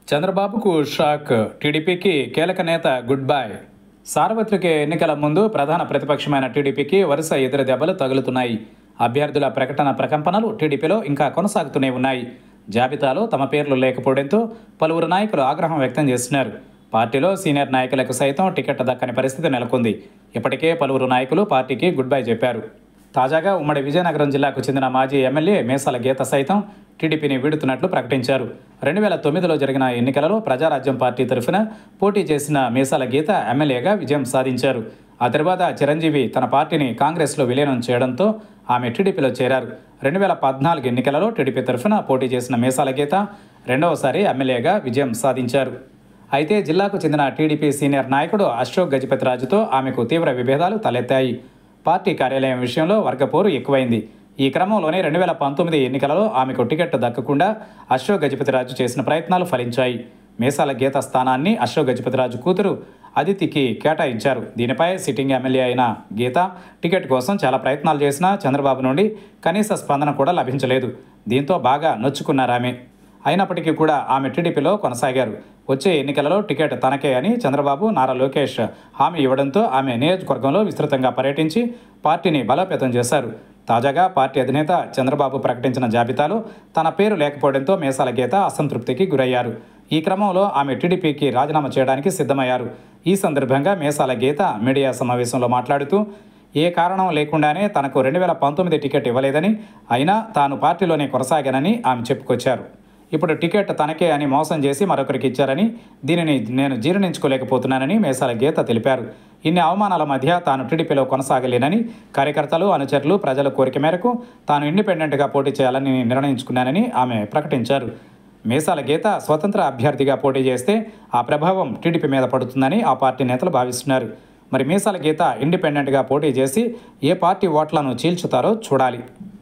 చంద్రబాబుకు షాక్ టీడీపీకి కీలక నేత గుడ్ బై సార్వత్రిక ఎన్నికల ముందు ప్రధాన ప్రతిపక్షమైన టీడీపీకి వరుస ఎదురు దెబ్బలు తగులుతున్నాయి అభ్యర్థుల ప్రకటన ప్రకంపనలు టీడీపీలో ఇంకా కొనసాగుతూనే ఉన్నాయి జాబితాలో తమ పేర్లు లేకపోవడంతో పలువురు నాయకులు ఆగ్రహం వ్యక్తం చేస్తున్నారు పార్టీలో సీనియర్ నాయకులకు సైతం టికెట్ దక్కని పరిస్థితి నెలకొంది ఇప్పటికే పలువురు నాయకులు పార్టీకి గుడ్ బై చెప్పారు తాజాగా ఉమ్మడి విజయనగరం జిల్లాకు చెందిన మాజీ ఎమ్మెల్యే మేసాల గీత సైతం టీడీపీని వీడుతున్నట్లు ప్రకటించారు రెండు వేల తొమ్మిదిలో జరిగిన ఎన్నికలలో ప్రజారాజ్యం పార్టీ తరఫున పోటీ చేసిన మేసాల గీత ఎమ్మెల్యేగా విజయం సాధించారు ఆ తర్వాత చిరంజీవి తన పార్టీని కాంగ్రెస్లో విలీనం చేయడంతో ఆమె టీడీపీలో చేరారు రెండు వేల పద్నాలుగు ఎన్నికలలో టీడీపీ తరఫున పోటీ చేసిన మేసాల గీత రెండవసారి ఎమ్మెల్యేగా విజయం సాధించారు అయితే జిల్లాకు చెందిన టీడీపీ సీనియర్ నాయకుడు అశోక్ గజపతిరాజుతో ఆమెకు తీవ్ర విభేదాలు తలెత్తాయి పార్టీ కార్యాలయం విషయంలో వర్గపోరు ఎక్కువైంది ఈ క్రమంలోనే రెండు వేల పంతొమ్మిది ఎన్నికలలో ఆమెకు టికెట్ దక్కకుండా అశోక్ గజపతిరాజు చేసిన ప్రయత్నాలు ఫలించాయి మేసాల గీత స్థానాన్ని అశోక్ గజపతిరాజు కూతురు అదితికి కేటాయించారు దీనిపై సిట్టింగ్ ఎమ్మెల్యే అయిన గీత టికెట్ కోసం చాలా ప్రయత్నాలు చేసినా చంద్రబాబు నుండి కనీస స్పందన కూడా లభించలేదు దీంతో బాగా నొచ్చుకున్నారామె అయినప్పటికీ కూడా ఆమె టీడీపీలో కొనసాగారు వచ్చే ఎన్నికలలో టికెట్ తనకే అని చంద్రబాబు నారా లోకేష్ హామీ ఇవ్వడంతో ఆమె నియోజకవర్గంలో విస్తృతంగా పర్యటించి పార్టీని బలోపేతం చేశారు తాజాగా పార్టీ అధినేత చంద్రబాబు ప్రకటించిన జాబితాలో తన పేరు లేకపోవడంతో మేసాల గీత అసంతృప్తికి గురయ్యారు ఈ క్రమంలో ఆమె టీడీపీకి రాజీనామా చేయడానికి సిద్ధమయ్యారు ఈ సందర్భంగా మేసాల గీత మీడియా సమావేశంలో మాట్లాడుతూ ఏ కారణం లేకుండానే తనకు రెండు వేల పంతొమ్మిది టికెట్ ఇవ్వలేదని అయినా తాను పార్టీలోనే కొనసాగానని ఆమె చెప్పుకొచ్చారు ఇప్పుడు టికెట్ తనకే అని మోసం చేసి మరొకరికి ఇచ్చారని దీనిని నేను జీర్ణించుకోలేకపోతున్నానని మేసాల గీత తెలిపారు ఇన్ని అవమానాల మధ్య తాను టీడీపీలో కొనసాగలేనని కార్యకర్తలు అనుచరులు ప్రజల కోరిక మేరకు తాను ఇండిపెండెంట్గా పోటీ చేయాలని నిర్ణయించుకున్నానని ఆమె ప్రకటించారు మేసాల గీత స్వతంత్ర అభ్యర్థిగా పోటీ చేస్తే ఆ ప్రభావం టీడీపీ మీద పడుతుందని ఆ పార్టీ నేతలు భావిస్తున్నారు మరి మీసాల గీత ఇండిపెండెంట్గా పోటీ చేసి ఏ పార్టీ ఓట్లను చీల్చుతారో చూడాలి